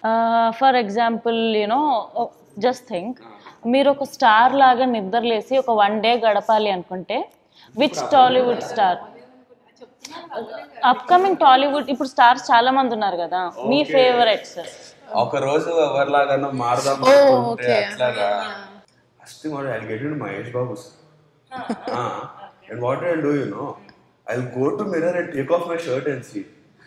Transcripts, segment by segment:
For example you know just think మీరు ఒక star లాగా నిద్రలేసి ఒక వన్ డే గడపాలి అనుకుంటే which Tollywood star upcoming Tollywood ఇప్పుడు స్టార్స్ చాలా మంది ఉన్నారు కదా మీ ఫేవరెట్స్ ఒక రోజు ఎవరిలాగానో మారదాం అనుకుంటే అట్లాగా ఫస్ట్ వాడు I get in Mahesh Babu and what I do you know I go to mirror and take off my shirt and see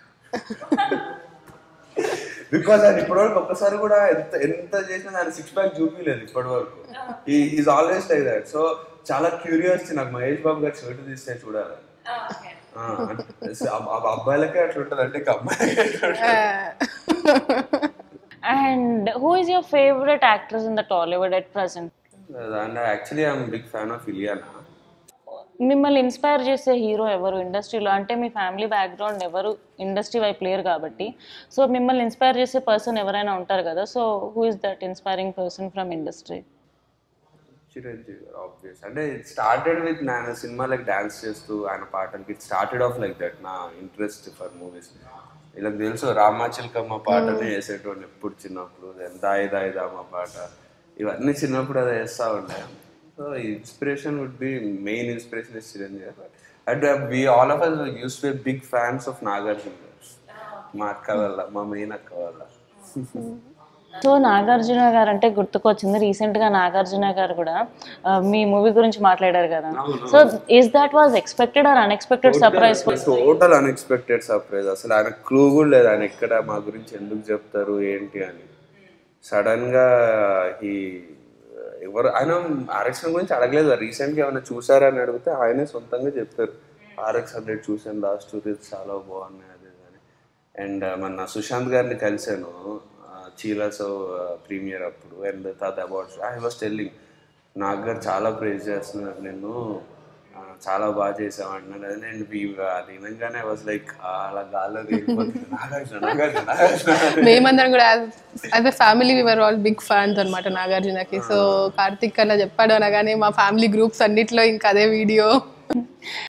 because ఆయన ఇప్పటివరకు ఒక్కసారి కూడా ఎంత ఎంత చేసినా ఆయన సిక్స్ ప్యాక్ చూపించలేదు ఇప్పటి వరకు is always like that so చాలా క్యూరియాసిటీ నాకు మహేష్ బాబు గారి షర్ట్ తీస్తే చూడాలి ఆ, అంటే అబ్- అబ్- అబ్బాయిలకే అట్లా ఉంటుంది అంటే ఇక అమ్మాయిలకే ఎట్లా ఉంటుంది? And who is your favourite actress in the Tollywood at present and actually I'm big fan of Ileana మిమ్మల్ని ఇన్స్పైర్ చేసే హీరో ఎవరు ఇండస్ట్రీలో అంటే మీ ఫ్యామిలీ బ్యాక్గ్రౌండ్ ఎవరు ఇండస్ట్రీ వైపు లేరు కాబట్టి సో మిమ్మల్ని ఇన్స్పైర్ చేసే పర్సన్ ఎవరైనా ఉంటారు కదా so who is that inspiring person from industry Chiranjeevi garu obvious అంటే ఇట్ స్టార్టెడ్ విత్ నేను సినిమాలకు డాన్స్ చేస్తూ ఆయన పాటలకి it started off like that నా ఇంట్రెస్ట్ ఫర్ మూవీస్ వీళ్ళకి తెలుసు రామాచిలకమ్మ పాటనే వేసేటోండి ఎప్పుడు చిన్నప్పుడు then దాయి దాయి దామ పాట ఇవన్నీ చిన్నప్పుడు అది వేస్తూ ఉండే so inspiration would be main inspiration is Chiranjeevi and we all of us use to big fans of Nagarjuna garu మా అక్క వల్ల మా మెయిన్ అక్క వల్ల సో నాగార్జున గారు అంటే గుర్తుకొచ్చింది రీసెంట్ గా నాగార్జున గారు కూడా ఆ, మీ మూవీ గురించి మాట్లాడారు కదా so is that was expected or unexpected surprise total unexpected surprise అసలు ఆయన క్లూ కూడా లేదు ఆయన ఎక్కడ మా గురించి ఎందుకు చెప్తారు ఏంటి అని సడన్ గా ఈ ఎవరు ఆయన ఆర్ఎక్స్ గురించి అడగలేదు రీసెంట్ గా ఏమైనా చూసారా అని అడిగితే ఆయనే సొంతంగా చెప్పారు ఆర్ఎక్స్ హండ్రెడ్ చూసాను లాస్ట్ టూ డేస్ చాలా బాగున్నాయి అది ఇది అని అండ్ మన సుశాంత్ గారిని కలిశాను చీలాసో ప్రీమియర్ అప్పుడు అండ్ తాత అవార్డ్స్ ఐ వాస్ టెల్లింగ్ నాకు గారు చాలా ప్రేజ్ చేస్తున్నారు నేను ఆ, చాలా బాగా చేసావు అంటున్నారు అదే నేను వీ- అది వినంగానే వాజ్ లైక్ అలా గాల్లో తేలిపోతుంది. నాగార్జున నాగార్జున నాగార్జున మేమందరం కూడా as a family we were all big fans అనమాట నాగార్జునకి సో కార్తిక్ అలా చెప్పాడు అనగానే మా ఫ్యామిలీ గ్రూప్స్ అన్నిట్లో ఇంకా అదే వీడియో